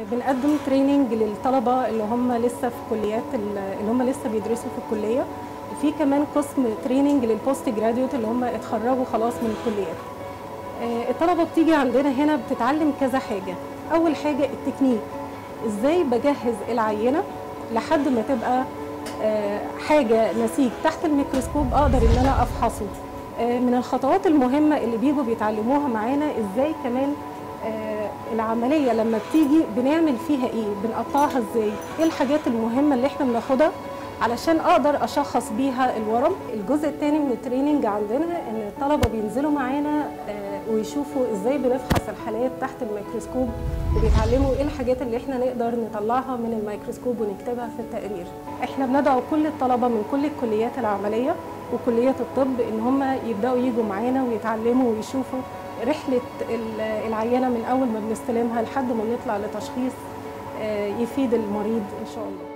بنقدم تريننج للطلبه اللي هم لسه في كليات اللي هم لسه بيدرسوا في الكليه وفي كمان قسم تريننج للبوست جراديوت اللي هم اتخرجوا خلاص من الكليات الطلبه بتيجي عندنا هنا بتتعلم كذا حاجه اول حاجه التكنيك ازاي بجهز العينه لحد ما تبقى حاجه نسيج تحت الميكروسكوب اقدر ان انا افحصه من الخطوات المهمه اللي بيجوا بيتعلموها معانا ازاي كمان العمليه لما بتيجي بنعمل فيها ايه بنقطعها ازاي ايه الحاجات المهمه اللي احنا بناخدها علشان اقدر اشخص بيها الورم الجزء الثاني من التريننج عندنا ان الطلبه بينزلوا معانا ويشوفوا ازاي بنفحص الحالات تحت الميكروسكوب وبيتعلموا ايه الحاجات اللي احنا نقدر نطلعها من الميكروسكوب ونكتبها في التقرير احنا بندعو كل الطلبه من كل الكليات العمليه وكليات الطب ان هم يبداوا يجوا معانا ويتعلموا ويشوفوا رحله العينه من اول ما بنستلمها لحد ما نطلع لتشخيص يفيد المريض ان شاء الله